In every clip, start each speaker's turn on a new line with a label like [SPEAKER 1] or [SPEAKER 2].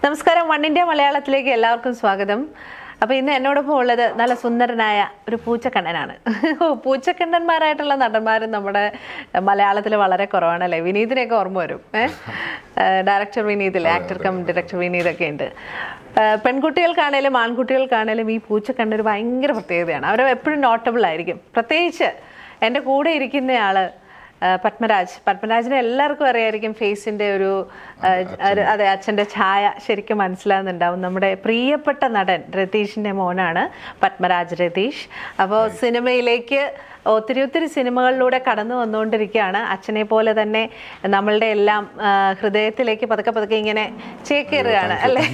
[SPEAKER 1] നമസ്കാരം one India മലയാളത്തിലേക്ക് എല്ലാവർക്കും സ്വാഗതം അപ്പോൾ ഇന്ന് എന്നോടൊപ്പം ഉള്ളത് നല്ല സുന്ദരനായ ഒരു പൂച്ചക്കണ്ണനാണ് പൂച്ചക്കണ്ണന്മാരായിട്ടുള്ള നടന്മാരും നമ്മുടെ മലയാളത്തിൽ വളരെ കുറവാണ് അല്ലേ വിനീതിനെയൊക്കെ ഓർമ്മ വരും ഏഹ് ഡയറക്ടർ വിനീതില്ലേ ആക്ടർ കം ഡയറക്ടർ വിനീതൊക്കെ ഉണ്ട് ഏഹ് പെൺകുട്ടികൾക്കാണേലും ആൺകുട്ടികൾക്കാണേലും ഈ പൂച്ചക്കണ്ണ ഒരു ഭയങ്കര പ്രത്യേകതയാണ് അവർ എപ്പോഴും നോട്ടബിൾ ആയിരിക്കും പ്രത്യേകിച്ച് എൻ്റെ കൂടെ ഇരിക്കുന്നയാള് ആ, പത്മരാജ് പത്മരാജിനെ എല്ലാവർക്കും അറിയായിരിക്കും ഫേസിന്റെ ഒരു ആ, ഒരു- അതെ അച്ഛന്റെ ഛായ ശരിക്കും മനസ്സിലാകുന്നുണ്ടാവും നമ്മുടെ പ്രിയപ്പെട്ട നടൻ രതീഷിന്റെ മോനാണ് പത്മരാജ് രതീഷ് അപ്പോൾ സിനിമയിലേക്ക് ഒത്തിരി ഒത്തിരി സിനിമകളിലൂടെ കടന്നു വന്നുകൊണ്ടിരിക്കുകയാണ് അച്ഛനെ പോലെ തന്നെ നമ്മളുടെ എല്ലാം ആ, ഹൃദയത്തിലേക്ക് പതുക്കെ പതുക്കെ ഇങ്ങനെ ചേക്കേറുകയാണ് അല്ലേ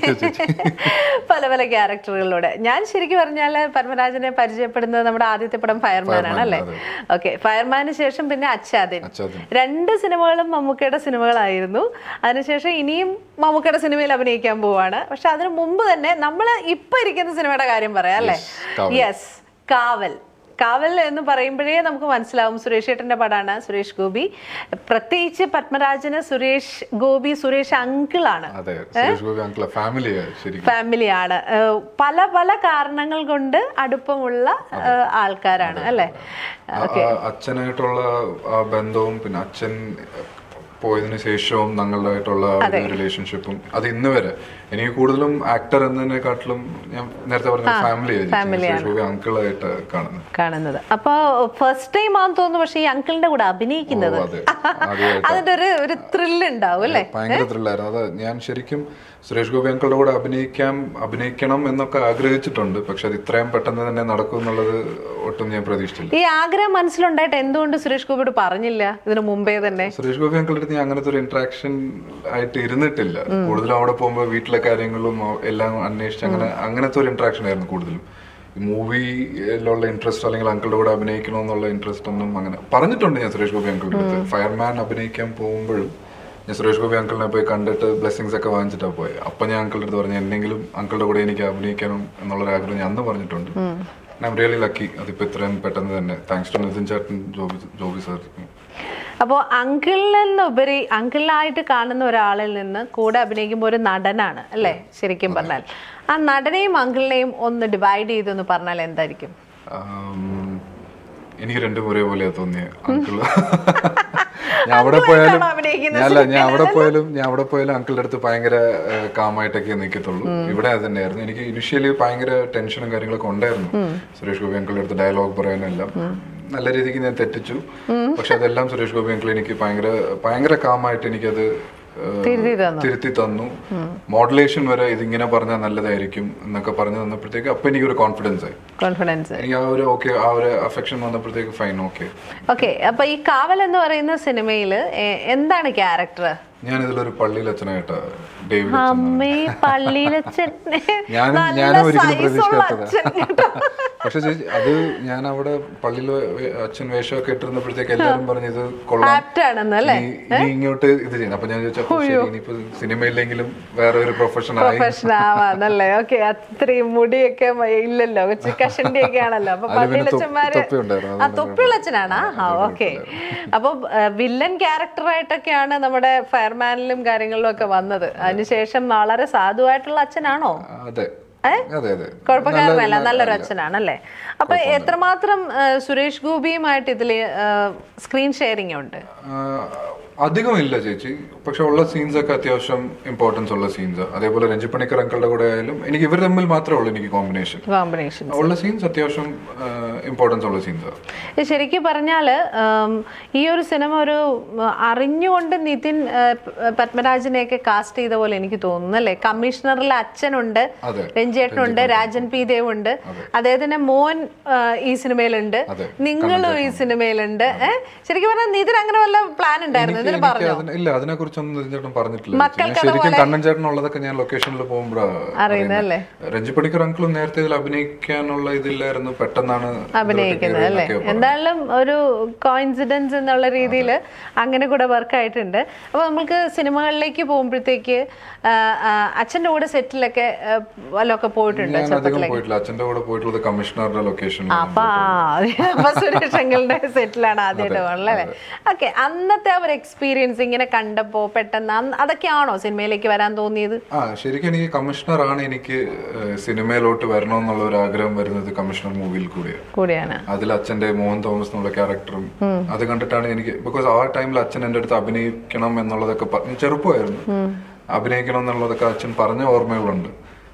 [SPEAKER 1] പല പല ക്യാരക്ടറുകളിലൂടെ ഞാൻ ശരിക്കും പറഞ്ഞാൽ പത്മരാജനെ പരിചയപ്പെടുന്നത് നമ്മുടെ ആദ്യത്തെ പടം ഫയർമാൻ ആണ് അല്ലേ ഓക്കെ ഫയർമാന് ശേഷം പിന്നെ അച്ചാദിൻ
[SPEAKER 2] അച്ചാദിൻ.
[SPEAKER 1] രണ്ട് സിനിമകളും മമ്മൂക്കയുടെ സിനിമകളായിരുന്നു അതിനുശേഷം ഇനിയും മമ്മൂക്കയുടെ സിനിമയിൽ അഭിനയിക്കാൻ പോവാണ് പക്ഷെ അതിനു മുമ്പ് തന്നെ നമ്മൾ ഇപ്പൊ ഇരിക്കുന്ന സിനിമയുടെ കാര്യം പറയാം അല്ലേ
[SPEAKER 2] കാവൽ.
[SPEAKER 1] യെസ് കാവൽ കാവൽ എന്ന് പറയുമ്പോഴേ നമുക്ക് മനസ്സിലാവും സുരേഷ് ഏട്ടൻ്റെ പടമാണ് സുരേഷ് ഗോപി പ്രത്യേകിച്ച് പത്മരാജന് സുരേഷ് ഗോപി സുരേഷ് അങ്കിളാണ്
[SPEAKER 2] അതെ സുരേഷ് ഗോപി അങ്കിള ഫാമിലിയാ ശരിക്കും
[SPEAKER 1] ഫാമിലിയാണ് ഏഹ് പല പല കാരണങ്ങൾ കൊണ്ട് അടുപ്പമുള്ള ഏഹ് ആൾക്കാരാണ് അല്ലേ
[SPEAKER 2] ആ- ആ അച്ഛനായിട്ടുള്ള ആ ബന്ധവും പിന്നെ അച്ഛൻ പോയതിനു ശേഷവും ഞങ്ങളുടെയായിട്ടുള്ള റിലേഷൻഷിപ്പും അത് ഇന്ന് വരെ എനിക്ക് കൂടുതലും ആക്ടർ എന്നതിനെക്കാട്ടിലും ഞാൻ നേരത്തെ പറഞ്ഞ ഫാമിലി സുരേഷ് ഗോപി അങ്കിളായിട്ട് കാണുന്നത്
[SPEAKER 1] കാണുന്നത് അപ്പൊ ഫസ്റ്റ് ടൈം ആണെന്ന് തോന്നുന്നു പക്ഷെ ഈ അങ്കിളിന്റെ കൂടെ അഭിനയിക്കുന്നത്
[SPEAKER 2] ഓ, അതെ ആദ്യമായിട്ട്
[SPEAKER 1] അതിന്റെ ഒരു ഒരു ത്രില്ല് ഉണ്ടാവും അല്ലേ
[SPEAKER 2] ഭയങ്കര ത്രില്ലായിരുന്നു അത് ഞാൻ ശരിക്കും സുരേഷ് ഗോപി അങ്കിളുടെ കൂടെ അഭിനയിക്കാം അഭിനയിക്കണം എന്നൊക്കെ ആഗ്രഹിച്ചിട്ടുണ്ട് പക്ഷെ അത് ഇത്രയും പെട്ടെന്ന് തന്നെ നടക്കും എന്നുള്ളത് ഒട്ടും ഞാൻ പ്രതീക്ഷിച്ചില്ല
[SPEAKER 1] ഈ ആഗ്രഹം മനസ്സിലുണ്ടായിട്ട് എന്തുകൊണ്ട് സുരേഷ് ഗോപിയോട് പറഞ്ഞില്ല ഇതിനു മുമ്പേ തന്നെ
[SPEAKER 2] സുരേഷ് ഗോപി അങ്കിളുടെ അടുത്ത് ഞാൻ അങ്ങനത്തെ ഒരു ഇന്ററാക്ഷൻ ആയിട്ട് ഇരുന്നിട്ടില്ല കൂടുതലും അവിടെ പോകുമ്പോൾ വീട്ടിലെ കാര്യങ്ങളും എല്ലാം അന്വേഷിച്ച് അങ്ങനെ അങ്ങനത്തെ ഒരു ഇന്ററാക്ഷൻ ആയിരുന്നു കൂടുതലും ഈ മൂവിയിലുള്ള ഇൻട്രസ്റ്റ് അല്ലെങ്കിൽ അങ്കിളുടെ കൂടെ അഭിനയിക്കണം എന്നുള്ള ഇൻട്രസ്റ്റ് ഒന്നും അങ്ങനെ പറഞ്ഞിട്ടുണ്ട് ഞാൻ സുരേഷ് ഗോപി അങ്കിളുടെ അടുത്ത് ഫയർമാൻ അഭിനയിക്കാൻ പോകുമ്പോഴും ഞാൻ സുരേഷ് ഗോപി അങ്കിളിനെ പോയി കണ്ടിട്ട് ബ്ലെസ്സിങ്സ് ഒക്കെ വാങ്ങിച്ചിട്ടാണ് പോയത് അപ്പൊ ഞാൻ അങ്കിളുടെ അടുത്ത് പറഞ്ഞു എന്തെങ്കിലും അങ്കിളുടെ കൂടെ എനിക്ക് അഭിനയിക്കണം എന്നുള്ളൊരു ആഗ്രഹം ഞാൻ അന്ന് പറഞ്ഞിട്ടുണ്ട് ഐ റിയലി ലക്കി അതിപ്പോ ഇത്രയും പെട്ടെന്ന് തന്നെ താങ്ക്സ് ടു നിതിൻ ചേട്ടൻ ജോബി ജോബി സാർ
[SPEAKER 1] അപ്പോൾ അങ്കിളിൽ നിന്നുപരി അങ്കിളിനായിട്ട് കാണുന്ന ഒരാളിൽ നിന്ന് കൂടെ അഭിനയിക്കുമ്പോൾ ഒരു നടനാണ് അല്ലേ ശരിക്കും പറഞ്ഞാൽ ആ നടനെയും അങ്കിളിനെയും ഒന്ന് ഡിവൈഡ് ചെയ്തൊന്ന് പറഞ്ഞാൽ എന്തായിരിക്കും
[SPEAKER 2] ആം, എനിക്ക് രണ്ടും ഒരേപോലെയാ തോന്നിയ അങ്കിള് ഞാൻ അവിടെ പോയാലും
[SPEAKER 1] അഭിനയിക്കുന്നത്
[SPEAKER 2] ഞാനല്ല ഞാൻ അവിടെ പോയാലും ഞാൻ അവിടെ പോയാലും അങ്കിളുടെ അടുത്ത് ഭയങ്കര കാമായിട്ടൊക്കെ നിൽക്കത്തുള്ളൂ ഇവിടെ അത് തന്നെയായിരുന്നു എനിക്ക് ഇനിഷ്യലി ഭയങ്കര ടെൻഷനും കാര്യങ്ങളൊക്കെ ഉണ്ടായിരുന്നു സുരേഷ് ഗോപി അങ്കിളുടെ അടുത്ത് ഡയലോഗ് പറയാനെല്ലാം നല്ല രീതിക്ക് ഞാൻ തെറ്റിച്ചു പക്ഷെ അതെല്ലാം സുരേഷ് ഗോപി അങ്കിൾ എനിക്ക് ഭയങ്കര ഭയങ്കര കാമായിട്ട് എനിക്കത് ഏഹ്,
[SPEAKER 1] തിരുത്തി തന്നു
[SPEAKER 2] തിരുത്തി തന്നു മോഡുലേഷൻ വരെ ഇതിങ്ങനെ പറഞ്ഞാൽ നല്ലതായിരിക്കും എന്നൊക്കെ പറഞ്ഞു തന്നപ്പോഴത്തേക്ക് അപ്പൊ എനിക്കൊരു കോൺഫിഡൻസ് ആയി
[SPEAKER 1] കോൺഫിഡൻസ്
[SPEAKER 2] എനിക്ക് ആ ഒരു ഓക്കെ ആ ഒരു അഫെക്ഷൻ വന്നപ്പോഴത്തേക്ക് ഫൈൻ ഓക്കെ
[SPEAKER 1] ഓക്കെ അപ്പൊ ഈ കാവൽ എന്ന് പറയുന്ന സിനിമയിൽ എന്താണ് ക്യാരക്ടർ
[SPEAKER 2] ഞാൻ ഇതിലൊരു പള്ളിയിൽ അച്ഛനായിട്ട് ഡേവിഡ് അച്ഛൻ.
[SPEAKER 1] അമ്മേ പള്ളിയിലച്ഛൻ
[SPEAKER 2] ഞാനും
[SPEAKER 1] നല്ല
[SPEAKER 2] ഞാനും ഒരിക്കലും
[SPEAKER 1] size ഉള്ള
[SPEAKER 2] പ്രതീക്ഷിക്കാത്തതാ
[SPEAKER 1] അച്ഛൻ കേട്ടോ.
[SPEAKER 2] പക്ഷെ ചേച്ചി അത് ഞാൻ അവിടെ പള്ളിയിൽ വേ- അച്ഛൻ വേഷമൊക്കെ ഇട്ടിരുന്നപ്പോഴത്തേക്ക് എല്ലാവരും പറഞ്ഞു ഇത് കൊള്ളാം
[SPEAKER 1] Apt ആണെന്ന് അല്ലേ
[SPEAKER 2] ഇനി ഇനി ഇങ്ങോട്ട് ഇത് ചെയ്യണം അപ്പൊ ഞാൻ ചോദിച്ചപ്പോ ശരി ഇനിയിപ്പോ സിനിമയില്ലെങ്കിലും വേറെ ഒരു പ്രൊഫഷൻ ആയി
[SPEAKER 1] പ്രൊഫഷൻ ആവാന്നല്ലേ ഓക്കെ അത്രയും മുടിയൊക്കെ മ- ഇല്ലല്ലോ കൊച്ചു കഷണ്ടി ഒക്കെ ആണല്ലോ അപ്പൊ
[SPEAKER 2] അതില് പിന്നെ തൊപ്പി-
[SPEAKER 1] പള്ളിയിലച്ഛന്മാര്
[SPEAKER 2] തൊപ്പിയുണ്ടായിരുന്നു.
[SPEAKER 1] ആ തൊപ്പിയുള്ളച്ഛനാണ് ആ ഓക്കെ അപ്പൊ വില്ലൻ ക്യാരക്ടറായിട്ടൊക്കെയാണ് നമ്മുടെ ഫയർമാനിലും കാര്യങ്ങളിലും ഒക്കെ വന്നത് അതിനുശേഷം വളരെ സാധുവായിട്ടുള്ള അച്ഛനാണോ
[SPEAKER 2] അതെ അതെ അതെ
[SPEAKER 1] കുഴപ്പക്കാരനല്ല നല്ലൊരു അച്ഛനാണല്ലേ അപ്പൊ എത്രമാത്രം ആ, സുരേഷ് ഗോപിയുമായിട്ട് ഇതില് സ്ക്രീൻ ഷെയറിംഗ് ഉണ്ട്
[SPEAKER 2] ആ, അധികം ഇല്ല ചേച്ചി പക്ഷെ ഉള്ള സീൻസ് ഒക്കെ അത്യാവശ്യം ഇമ്പോർട്ടൻസ് ഉള്ള സീൻസ് അതേപോലെ രഞ്ജി പണിക്കർ അങ്കളുടെ കൂടെ ആയാലും എനിക്ക് ഇവർ തമ്മിൽ മാത്രമേ ഉള്ളൂ എനിക്ക് കോമ്പിനേഷൻ
[SPEAKER 1] കോമ്പിനേഷൻ
[SPEAKER 2] ഉള്ള സീൻസ് അത്യാവശ്യം ഇമ്പോർട്ടൻസ് ഉള്ള സീൻസ്
[SPEAKER 1] ശരിക്കും പറഞ്ഞാൽ ഈ ഒരു സിനിമ ഒരു ഉം, അറിഞ്ഞുകൊണ്ട് നിതിൻ ആ, പ- പത്മരാജനെയൊക്കെ കാസ്റ്റ് ചെയ്ത പോലെ എനിക്ക് തോന്നുന്നു അല്ലേ കമ്മീഷണറിലെ അച്ഛനുണ്ട്
[SPEAKER 2] അതെ
[SPEAKER 1] രഞ്ജേട്ടനുണ്ട് രാജൻ പി ദേവ് ഉണ്ട് അദ്ദേഹത്തിന്റെ മോൻ ആ, ഈ സിനിമയിലുണ്ട്
[SPEAKER 2] അതെ.
[SPEAKER 1] നിങ്ങളും ഈ സിനിമയിലുണ്ട് ഏഹ് ശരിക്കും പറഞ്ഞാൽ നിതിൻ അങ്ങനെ വല്ല പ്ലാൻ ഉണ്ടായിരുന്നു ഇതിന്
[SPEAKER 2] എനിക്ക്
[SPEAKER 1] പറഞ്ഞു
[SPEAKER 2] അതിന് ഇല്ല അതിനെ കുറിച്ചൊന്നും നിതിൻ ചേട്ടൻ പറഞ്ഞിട്ടില്ല ചേച്ചി. ഞാൻ ശരിക്കും കണ്ണൻ ചേട്ടൻ ഉള്ളതൊക്കെ ഞാൻ ലൊക്കേഷനിൽ പോകുമ്പോഴാണ്
[SPEAKER 1] അറിയുന്നതല്ലേ
[SPEAKER 2] രഞ്ജി പണിക്കർ അങ്കിളും നേരത്തെ ഇതിൽ അഭിനയിക്കാനുള്ള ഇതില്ലായിരുന്നു പെട്ടെന്നാണ്
[SPEAKER 1] അഭിനയിക്കുന്നത് അല്ലേ എന്തായാലും ഒരു കോയിൻസിഡൻസ് എന്നുള്ള രീതിയിൽ അങ്ങനെ കൂടെ വർക്ക് ആയിട്ടുണ്ട് അപ്പോൾ നമുക്ക് സിനിമകളിലേക്ക് പോകുമ്പോഴത്തേക്ക് ആ, ആ, അച്ഛൻ്റെ കൂടെ സെറ്റിലൊക്കെ ആ, വല്ലതൊക്കെ പോയിട്ടുണ്ട്
[SPEAKER 2] ഞാൻ അധികം പോയിട്ടില്ല അച്ഛന്റെ കൂടെ പോയിട്ടുള്ളത് കമ്മീഷണറുടെ ലൊക്കേഷനിൽ
[SPEAKER 1] അപ്പൊ ആ, അപ്പൊ സുരേഷ് അങ്കിളുടെ സെറ്റിലാണ് ആദ്യമായിട്ട് പോകുന്നത് അല്ലേ ഓക്കെ അന്നത്തെ ആ ഒരു എക്സ്പീരിയൻസ് എക്സ്പീരിയൻസ് ഇങ്ങനെ കണ്ടപ്പോ പെട്ടെന്ന് അന്ന് അതൊക്കെയാണോ സിനിമയിലേക്ക് വരാൻ തോന്നിയത്
[SPEAKER 2] ആ ശരിക്കും എനിക്ക് കമ്മീഷണർ ആണ് എനിക്ക് ഏഹ്, സിനിമയിലോട്ട് വരണമെന്നുള്ള ഒരു ആഗ്രഹം വരുന്നത് കമ്മീഷണർ മൂവിയിൽ കൂടിയാണ്
[SPEAKER 1] കൂടിയാണ്
[SPEAKER 2] അതിൽ അച്ഛന്റെ മോഹൻ തോമസ് എന്നുള്ള ക്യാരക്ടറും അത് കണ്ടിട്ടാണ് എനിക്ക് ബിക്കോസ് ആ ടൈമിൽ അച്ഛൻ എൻ്റെ അടുത്ത് അഭിനയിക്കണം എന്നുള്ളതൊക്കെ പ- ചെറുപ്പമായിരുന്നു അഭിനയിക്കണം എന്നുള്ളതൊക്കെ അച്ഛൻ പറഞ്ഞ ഓർമ്മകളുണ്ട്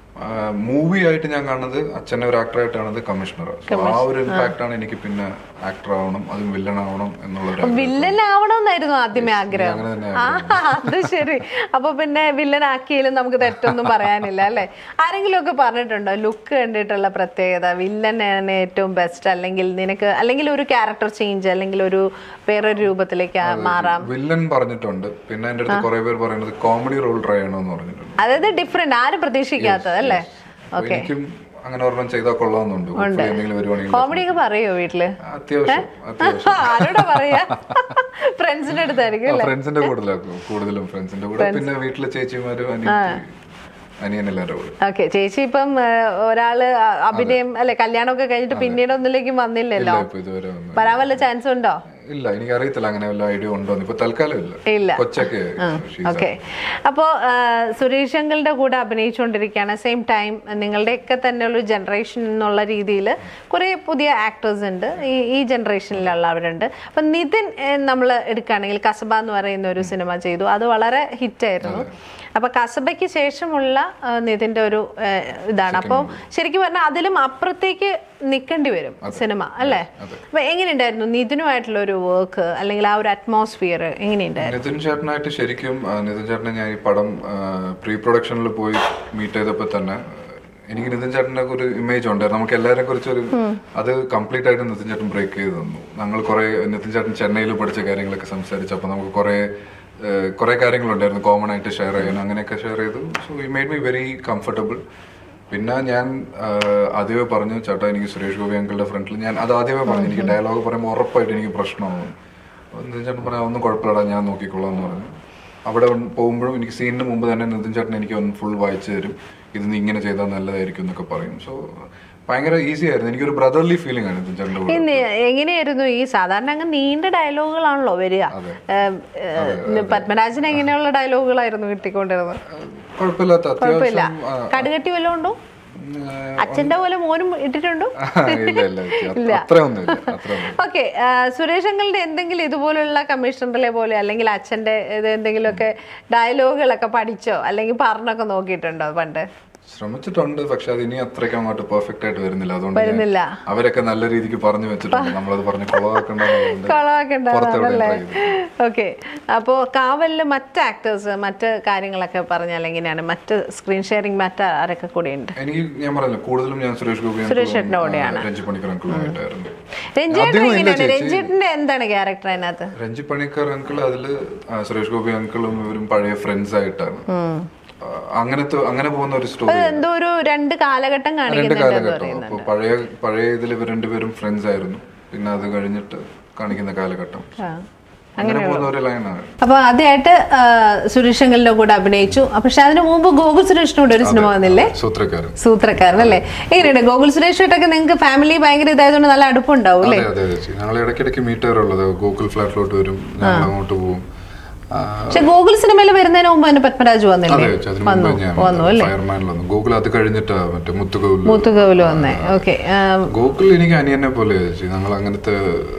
[SPEAKER 2] മൂവി ആയിട്ട് ഞാൻ കാണുന്നത് അച്ഛനെ ഒരു ആക്ടറായിട്ടാണ് കമ്മീഷണർ ആ ഒരു ഇമ്പാക്ട് ആണ് എനിക്ക് പിന്നെ ആക്ടർ ആവണം അതും വില്ലൻ ആവണം എന്നുള്ള ഒരു ആഗ്രഹം.
[SPEAKER 1] വില്ലൻ ആവണമെന്നായിരുന്നു ആദ്യമേ ആഗ്രഹം
[SPEAKER 2] അങ്ങനെ തന്നെ
[SPEAKER 1] ആ അത് ശരി അപ്പൊ പിന്നെ വില്ലൻ ആക്കിയാലും നമുക്ക് തെറ്റൊന്നും പറയാനില്ല അല്ലെ ആരെങ്കിലും ഒക്കെ പറഞ്ഞിട്ടുണ്ടോ ലുക്ക് കണ്ടിട്ടുള്ള പ്രത്യേകത വില്ലനാണ് ഏറ്റവും ബെസ്റ്റ് അല്ലെങ്കിൽ നിനക്ക് അല്ലെങ്കിൽ ഒരു ക്യാരക്ടർ ചേഞ്ച് അല്ലെങ്കിൽ ഒരു വേറൊരു രൂപത്തിലേക്ക് ആ- മാറാം
[SPEAKER 2] വില്ലൻ പറഞ്ഞിട്ടുണ്ട് പിന്നെ എൻ്റെ അടുത്ത് കുറെ പേര് പറയുന്നത് കോമഡി റോൾ ട്രൈ ചെയ്യണമെന്ന് പറഞ്ഞിട്ടുണ്ട്
[SPEAKER 1] അതായത് ഡിഫറെന്റ് ആരും പ്രതീക്ഷിക്കാത്തത് അല്ലേ
[SPEAKER 2] അപ്പൊ എനിക്കും അങ്ങനെ ഒരെണ്ണം ചെയ്താൽ കൊള്ളാമെന്നുണ്ട് Hopefully എന്തെങ്കിലും വരുവാണെങ്കിൽ
[SPEAKER 1] കോമഡി ഒക്കെ പറയോ വീട്ടില്
[SPEAKER 2] അത്യാവശ്യം അത്യാവശ്യം
[SPEAKER 1] ആരോടാ പറയാ ഫ്രണ്ട്സിന്റെ അടുത്തായിരിക്കും അല്ലേ
[SPEAKER 2] ഫ്രണ്ട്സിന്റെ കൂടുതലാക്കും കൂടുതലും ഫ്രണ്ട്സിന്റെ കൂടെ പിന്നെ വീട്ടിലെ ചേച്ചിമാരും അനിയത്തി അനിയനെല്ലാരും കൂടെ
[SPEAKER 1] ഓക്കെ ചേച്ചി ഇപ്പം ആ, ഒരാള് അ- അഭിനയം അല്ലെ കല്യാണമൊക്കെ കഴിഞ്ഞിട്ട് പിന്നീട് ഒന്നിലേക്കും വന്നില്ലല്ലോ
[SPEAKER 2] ഇല്ല ഇപ്പൊ ഇതുവരെ ഒന്നും
[SPEAKER 1] വരാൻ വല്ല ചാൻസ് ഉണ്ടോ
[SPEAKER 2] ഇല്ല എനിക്ക് അറിയത്തില്ല അങ്ങനെ വല്ല ഐഡിയ ഉണ്ടോ ഇപ്പൊ തൽക്കാലം ഇല്ല
[SPEAKER 1] ഇല്ല
[SPEAKER 2] കൊച്ചൊക്കെ she's
[SPEAKER 1] ഓക്കെ അപ്പോൾ സുരേഷ് അങ്കിളുടെ കൂടെ അഭിനയിച്ചുകൊണ്ടിരിക്കുകയാണ് സെയിം ടൈം നിങ്ങളുടെയൊക്കെ തന്നെ ഒരു ജനറേഷൻ എന്നുള്ള രീതിയിൽ കുറേ പുതിയ ആക്ടേഴ്സ് ഉണ്ട് ഈ ഈ ജനറേഷനിലുള്ളവരുണ്ട് അപ്പം നിതിൻ നമ്മൾ എടുക്കുകയാണെങ്കിൽ കസബ എന്ന് പറയുന്ന ഒരു സിനിമ ചെയ്തു അത് വളരെ ഹിറ്റായിരുന്നു അപ്പോൾ കസബയ്ക്ക് ശേഷമുള്ള ആ, നിതിൻ്റെ ഒരു ആ, ഇതാണ് അപ്പോൾ ശരിക്കും പറഞ്ഞാൽ അതിലും അപ്പുറത്തേക്ക് നിൽക്കേണ്ടി വരും സിനിമ അല്ലേ അപ്പോൾ എങ്ങനെയുണ്ടായിരുന്നു നിതിനുമായിട്ടുള്ള ഒരു വർക്ക് അല്ലെങ്കിൽ ആ ഒരു അറ്റ്മോസ്ഫിയർ എങ്ങനെയുണ്ടായിരുന്നു
[SPEAKER 2] നിതിൻ ചേട്ടനായിട്ട് ശരിക്കും ആ, നിതിൻ ചേട്ടനെ ഞാൻ ഈ പടം പ്രീ പ്രൊഡക്ഷനിൽ പോയി മീറ്റ് ചെയ്തപ്പോൾ തന്നെ എനിക്ക് നിതിൻ ചേട്ടന്റെ ഒരു ഇമേജ് ഉണ്ടായിരുന്നു നമുക്ക് എല്ലാവരെ കുറിച്ച് ഒരു അത് കംപ്ലീറ്റ് ആയിട്ട് നിതിൻ ചേട്ടൻ ബ്രേക്ക് ചെയ്ത് തന്നു ഞങ്ങൾ കുറെ നിതിൻ ചേട്ടൻ ചെന്നൈയിൽ പഠിച്ച കാര്യങ്ങളൊക്കെ സംസാരിച്ചപ്പോൾ നമുക്ക് കുറെ കുറെ കാര്യങ്ങളുണ്ടായിരുന്നു കോമൺ ആയിട്ട് ഷെയർ ചെയ്യാൻ അങ്ങനെയൊക്കെ ഷെയർ ചെയ്തു സോ ഈ മെയ്ഡ് മീ വെരി കംഫർട്ടബിൾ പിന്നെ ഞാൻ ആ, ആദ്യമേ പറഞ്ഞു ചേട്ടാ എനിക്ക് സുരേഷ് ഗോപി അങ്കിളുടെ ഫ്രണ്ടിൽ ഞാൻ അത് ആദ്യമേ പറഞ്ഞു എനിക്ക് ഡയലോഗ് പറയുമ്പോൾ ഉറപ്പായിട്ട് എനിക്ക് പ്രശ്നമാവും നിതിൻ ചേട്ടൻ പറയാം ഒന്നും കുഴപ്പമില്ലടാ ഞാൻ നോക്കിക്കോളാം എന്ന് പറഞ്ഞു അവിടെ വന്ന് പോകുമ്പോഴും എനിക്ക് സീനിന് മുമ്പ് തന്നെ നിതിൻ ചേട്ടൻ എനിക്ക് ഒന്ന് ഫുൾ വായിച്ചു തരും ഇത് നീ ഇങ്ങനെ ചെയ്താൽ നല്ലതായിരിക്കും എന്നൊക്കെ പറയും സോ ഭയങ്കര ഈസി ആയിരുന്നു എനിക്കൊരു ബ്രദർലി ഫീലിംഗ് ആണ് നിതിൻ ചേട്ടൻ്റെ
[SPEAKER 1] ഈ
[SPEAKER 2] കൂടെ
[SPEAKER 1] നി- എങ്ങനെയായിരുന്നു ഈ സാധാരണ അങ്ങ് നീണ്ട ഡയലോഗുകളാണല്ലോ വരിക
[SPEAKER 2] അതെ.
[SPEAKER 1] ഏം, ഏ, പത്മരാജന് എങ്ങനെയുള്ള ഡയലോഗുകളായിരുന്നു കിട്ടിക്കൊണ്ടിരുന്നത്
[SPEAKER 2] കുഴപ്പമില്ലാത്ത
[SPEAKER 1] കുഴപ്പമില്ല
[SPEAKER 2] അത്യാവശ്യം ആ,
[SPEAKER 1] കടുകട്ടി വല്ലതും ഉണ്ടോ
[SPEAKER 2] ഉം,
[SPEAKER 1] അച്ഛന്റെ പോലെ മോനും ഇട്ടിട്ടുണ്ടോ
[SPEAKER 2] ഇല്ല ഇല്ല ചേച്ചി, അത്രയൊന്നും ഇല്ല അത്രയൊന്നും
[SPEAKER 1] ഓക്കെ സുരേഷ് അങ്കിളുടെ എന്തെങ്കിലും ഇതുപോലുള്ള കമ്മീഷണറിലെ പോലെ അല്ലെങ്കിൽ അച്ഛന്റെ ഇത് എന്തെങ്കിലുമൊക്കെ ഡയലോഗുകളൊക്കെ പഠിച്ചോ അല്ലെങ്കിൽ പറഞ്ഞൊക്കെ നോക്കിയിട്ടുണ്ടോ പണ്ട്
[SPEAKER 2] ശ്രമിച്ചിട്ടുണ്ട് പക്ഷെ അത് ഇനി അത്രയ്ക്ക് അങ്ങോട്ട് പെർഫെക്റ്റ് ആയിട്ട് വരുന്നില്ല അതുകൊണ്ട് ഞാൻ-
[SPEAKER 1] വരുന്നില്ല
[SPEAKER 2] അവരൊക്കെ നല്ല രീതിക്ക് പറഞ്ഞു വെച്ചിട്ടുണ്ട് നമ്മളത് പറഞ്ഞ് കുളവാക്കണ്ടെന്നുള്ളത്
[SPEAKER 1] കൊളവാക്കെ
[SPEAKER 2] പുറത്തെവിടെ
[SPEAKER 1] ഉണ്ടാവാറല്ലേ
[SPEAKER 2] try ചെയ്തു.
[SPEAKER 1] ഓക്കെ അപ്പോൾ കാവലില് മറ്റ് ആക്ടേഴ്സ് മറ്റ് കാര്യങ്ങളൊക്കെ പറഞ്ഞാൽ എങ്ങനെയാണ് മറ്റ് സ്ക്രീൻ ഷെയറിംഗ് മറ്റ് ആരൊക്കെ കൂടെ ഉണ്ട്
[SPEAKER 2] എനിക്ക് ഞാൻ പറഞ്ഞല്ലോ കൂടുതലും ഞാൻ സുരേഷ് ഗോപി
[SPEAKER 1] സുരേഷ് ചേട്ടൻ്റെ കൂടെയാണ്.
[SPEAKER 2] രഞ്ജി പണിക്കർ അങ്കിളുമായിട്ടായിരുന്നു
[SPEAKER 1] രഞ്ജേട്ടൻ
[SPEAKER 2] അധികം ഇല്ല
[SPEAKER 1] എങ്ങനെയാണ്
[SPEAKER 2] ചേച്ചി.
[SPEAKER 1] രഞ്ജേട്ടന്റെ എന്താണ് ക്യാരക്ടർ അതിനകത്ത്
[SPEAKER 2] രഞ്ജി പണിക്കർ അങ്കിൾ അതില് ആ, സുരേഷ് ഗോപി അങ്കിളും ഇവരും പഴയ ഫ്രണ്ട്സ് ആയിട്ടാണ് ആ, അങ്ങനത്തെ അങ്ങനെ പോകുന്ന ഒരു സ്റ്റോറി
[SPEAKER 1] എന്തോ ഒരു രണ്ട് കാലഘട്ടം
[SPEAKER 2] രണ്ട്
[SPEAKER 1] കാണിക്കുന്നുണ്ട് എന്ന്
[SPEAKER 2] കാലഘട്ടം
[SPEAKER 1] പറയുന്നത്
[SPEAKER 2] അപ്പൊ പഴയ പഴയ ഇതിൽ ഇവർ രണ്ടുപേരും ഫ്രണ്ട്സ് ആയിരുന്നു പിന്നെ അത് കഴിഞ്ഞിട്ട് കാണിക്കുന്ന കാലഘട്ടം
[SPEAKER 1] ആ.
[SPEAKER 2] അങ്ങനെ പോകുന്ന ഒരു ലൈനാണ്
[SPEAKER 1] അപ്പൊ ആദ്യമായിട്ട് ആ, സുരേഷ് അങ്കലിന്റെ കൂടെ അഭിനയിച്ചു പക്ഷെ അതിനു മുമ്പ് ഗോകുൽ സുരേഷിനോട് ഒരു സിനിമ വന്നില്ലേ
[SPEAKER 2] സൂത്രക്കാരൻ
[SPEAKER 1] സൂത്രക്കാരൻ അല്ലേ എങ്ങനെയുണ്ട് ഗോകുൽ സുരേഷായിട്ടൊക്കെ നിങ്ങൾക്ക് ഫാമിലി ഭയങ്കര ഇതായതുകൊണ്ട് നല്ല അടുപ്പുണ്ടാവും അല്ലേ
[SPEAKER 2] അതെ അതെ ചേച്ചി ഞങ്ങൾ ഇടയ്ക്കിടയ്ക്ക് മീറ്റ് ചെയ്യാറുള്ളത് ഗൂഗിൾ ഫ്ലാറ്റിലോട്ട് വരും ഞങ്ങൾ അങ്ങോട്ട് പോകും ആ,
[SPEAKER 1] പക്ഷെ ഗോകുൽ സിനിമയിൽ വരുന്നതിന് മുമ്പ് തന്നെ പത്മരാജ് വന്നില്ലേ
[SPEAKER 2] അതെ ചേച്ചി അതിന് മുമ്പ് ഞാൻ ഫയർമാനിൽ വന്നു ഗൂഗിൾ അത് കഴിഞ്ഞിട്ടാ മറ്റേ മുത്തുകോവിൽ
[SPEAKER 1] മുത്തുകോവിൽ വന്നേ ഓക്കെ
[SPEAKER 2] ഗൂഗിൾ എനിക്ക് അനിയനെ പോലെ ചേച്ചി ഞങ്ങൾ അങ്ങനത്തെ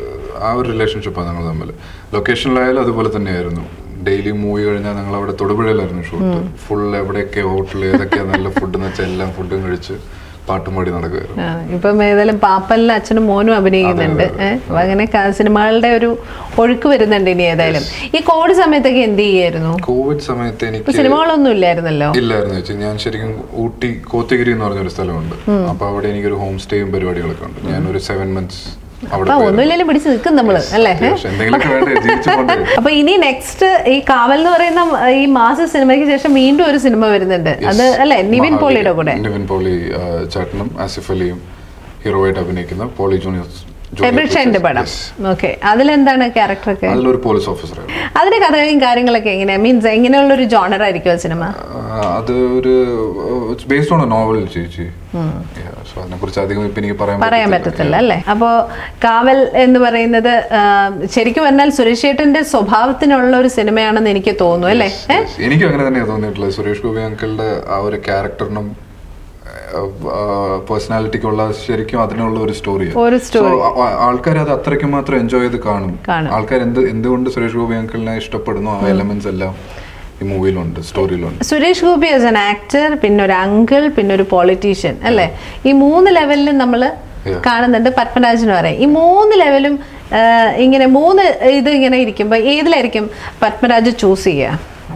[SPEAKER 2] ആ ഒരു റിലേഷൻഷിപ്പാണ് ഞങ്ങൾ തമ്മിൽ ലൊക്കേഷനിലായാലും അതുപോലെ തന്നെയായിരുന്നു ഡെയിലി മൂവി കഴിഞ്ഞാൽ ഞങ്ങൾ അവിടെ തൊടുപുഴയിലായിരുന്നു ഷൂട്ട് ഫുൾ എവിടെയൊക്കെ ഹോട്ടൽ ഏതൊക്കെയാ നല്ല ഫുഡ് എന്ന് വെച്ചാൽ എല്ലാം ഫുഡും കഴിച്ച് പാട്ടും പാടി നടക്കുമായിരുന്നു
[SPEAKER 1] ഇപ്പം ഏതായാലും പാപ്പലിന് അച്ഛനും മോനും അഭിനയിക്കുന്നുണ്ട് ഏഹ് അപ്പൊ അങ്ങനെ ക- സിനിമകളുടെ ഒരു ഒഴുക്ക് വരുന്നുണ്ട് ഇനി ഏതായാലും ഈ കോവിഡ് സമയത്തൊക്കെ എന്ത് ചെയ്യായിരുന്നു
[SPEAKER 2] കോവിഡ് സമയത്ത്
[SPEAKER 1] ഇപ്പൊ
[SPEAKER 2] എനിക്ക്
[SPEAKER 1] സിനിമകളൊന്നും ഇല്ലായിരുന്നല്ലോ
[SPEAKER 2] ഇല്ലായിരുന്നു ചേച്ചി ഞാൻ ശരിക്കും ഊട്ടി കോത്തഗിരി എന്ന് പറഞ്ഞൊരു സ്ഥലമുണ്ട് അപ്പൊ അവിടെ എനിക്കൊരു ഹോം സ്റ്റേയും പരിപാടികളൊക്കെ ഉണ്ട് ഞാൻ ഒരു സെവൻ മന്ത്സ് അവിടെ
[SPEAKER 1] അപ്പൊ
[SPEAKER 2] പോയിരുന്നു.
[SPEAKER 1] ഒന്നുമില്ലെങ്കിലും പിടിച്ച് നിൽക്കും നമ്മള് അല്ലേ ഏഹ്?
[SPEAKER 2] പക്ഷെ എന്തെങ്കിലുമൊക്കെ വേണ്ടേ ജീവിച്ചു പോണ്ടേ
[SPEAKER 1] അപ്പൊ ഇനി നെക്സ്റ്റ് ഈ കാവൽ എന്ന് പറയുന്ന ഈ മാസ സിനിമയ്ക്ക് ശേഷം വീണ്ടും ഒരു സിനിമ വരുന്നുണ്ട് അത് അല്ലെ നിവിൻ പോളിയുടെ കൂടെ
[SPEAKER 2] നിവിൻ പോളി ആ, ചേട്ടനും ആസിഫ് അലിയും ഹീറോ ആയിട്ട് അഭിനയിക്കുന്ന പോളി ജൂനിയർ
[SPEAKER 1] എബിഷന്റെ പടം ഓക്കെ അതിലെന്താണ് ക്യാരക്ടറൊക്കെ
[SPEAKER 2] അതിലൊരു പോലീസ് ഓഫീസറായിരുന്നു
[SPEAKER 1] അതിന്റെ കഥയും കാര്യങ്ങളൊക്കെ എങ്ങനെയാ മീൻസ് എങ്ങനെയുള്ള ഒരു ജോണർ ആയിരിക്കും ആ സിനിമ
[SPEAKER 2] ആ, അത് ഒരു it's based on a novel ചേച്ചി സോ അതിനെ കുറിച്ച് അധികം ഇപ്പൊ എനിക്ക് പറയാൻ
[SPEAKER 1] പറയാൻ പറ്റത്തില്ല അല്ലേ അപ്പോ കാവൽ എന്ന് പറയുന്നത് ആ, ശരിക്കും പറഞ്ഞാൽ സുരേഷ് ചേട്ടന്റെ സ്വഭാവത്തിനുള്ള ഒരു സിനിമയാണെന്ന് എനിക്ക് തോന്നുന്നു അല്ലേ ഏ?
[SPEAKER 2] Yes. എനിക്കും അങ്ങനെ തന്നെയാണ് തോന്നിയിട്ടുള്ളത് സുരേഷ് ഗോപി അങ്കിളുടെ ആ ഒരു ക്യാരക്ടറിനും പേഴ്സണാലിറ്റിക്കുള്ള ശരിക്കും അതിനുള്ള ഒരു സ്റ്റോറി
[SPEAKER 1] ഒരു story.
[SPEAKER 2] ആൾക്കാർ അത് അത്രയ്ക്ക് മാത്രം എൻജോയ് ചെയ്ത് കാണും
[SPEAKER 1] കാണും.
[SPEAKER 2] ആൾക്കാർ എന്ത് എന്തുകൊണ്ട് സുരേഷ് ഗോപി അങ്കിളിനെ ഇഷ്ടപ്പെടുന്നു ആ എലമെന്റ്സ് എല്ലാം ഈ മൂവിയിലുണ്ട് സ്റ്റോറിയിലുണ്ട്
[SPEAKER 1] Suresh Gopi as an actor പിന്നെ ഒരു അങ്കിൾ പിന്നെ ഒരു പൊളിറ്റീഷ്യൻ അല്ലേ ഈ മൂന്ന് ലെവലിലും നമ്മൾ
[SPEAKER 2] Yeah.
[SPEAKER 1] കാണുന്നുണ്ട് പത്മരാജന് പറയാം ഈ മൂന്ന് ലെവലും ആ, ഇങ്ങനെ മൂന്ന് ഇത് ഇങ്ങനെ ഇരിക്കുമ്പോൾ ഏതിലായിരിക്കും പത്മരാജ് ചൂസ് ചെയ്യുക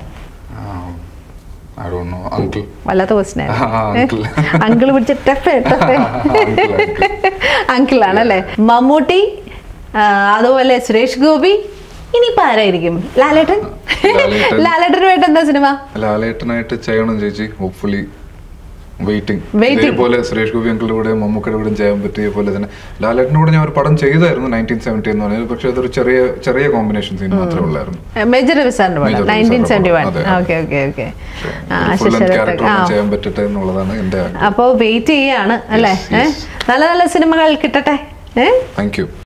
[SPEAKER 2] ഐ ഡോണ്ട് നോ അങ്കിൾ
[SPEAKER 1] വല്ലാത്ത ക്വസ്റ്റ്യൻ
[SPEAKER 2] ആ, uncle.
[SPEAKER 1] അങ്കിൾ പിടിച്ച ടഫ് ടഫ്
[SPEAKER 2] Uncle, uncle.
[SPEAKER 1] അങ്കിളാണല്ലേ മമ്മൂട്ടി ആ, അതുപോലെ സുരേഷ് ഗോപി ഇനിയിപ്പോ ആരായിരിക്കും ലാലേട്ടൻ
[SPEAKER 2] ലാലേട്ടൻ.
[SPEAKER 1] ലാലേട്ടനുമായിട്ട് എന്താ സിനിമ
[SPEAKER 2] ലാലേട്ടനായിട്ട് ചെയ്യണം ചേച്ചി ഹോപ്പ്ഫുള്ളി വെയിറ്റിംഗ്
[SPEAKER 1] Waiting.
[SPEAKER 2] ഇതേപോലെ സുരേഷ് ഗോപി അങ്കിളുടെ കൂടെ മമ്മൂക്കയുടെ കൂടെ ചെയ്യാൻ പറ്റിയ പോലെ തന്നെ ലാലേട്ടൻ്റെ കൂടെ ഞാൻ ഒരു പടം ചെയ്തായിരുന്നു നയൻറ്റീൻ സെവൻറ്റി എന്ന് പറഞ്ഞത് പക്ഷെ അതൊരു ചെറിയ ചെറിയ കോമ്പിനേഷൻ സീൻ മാത്രമേ ഉള്ളായിരുന്നു
[SPEAKER 1] മേജർ രവിസാറിന്റെ പടം
[SPEAKER 2] Major Ravi
[SPEAKER 1] nineteen seventy one
[SPEAKER 2] അതെ,
[SPEAKER 1] ഓക്കെ ഓക്കെ ഓക്കെ ആ
[SPEAKER 2] ഫുൾ
[SPEAKER 1] ശരി
[SPEAKER 2] ക്യാരക്ടർ
[SPEAKER 1] ആ
[SPEAKER 2] ചെയ്യാൻ പറ്റട്ടെ എന്നുള്ളതാണ് എന്റെ
[SPEAKER 1] അപ്പോൾ വെയിറ്റ് ചെയ്യാണ് അല്ലേ
[SPEAKER 2] Yes,
[SPEAKER 1] ഏ?
[SPEAKER 2] yes.
[SPEAKER 1] നല്ല നല്ല സിനിമകൾ കിട്ടട്ടെ ഏഹ്
[SPEAKER 2] താങ്ക് യു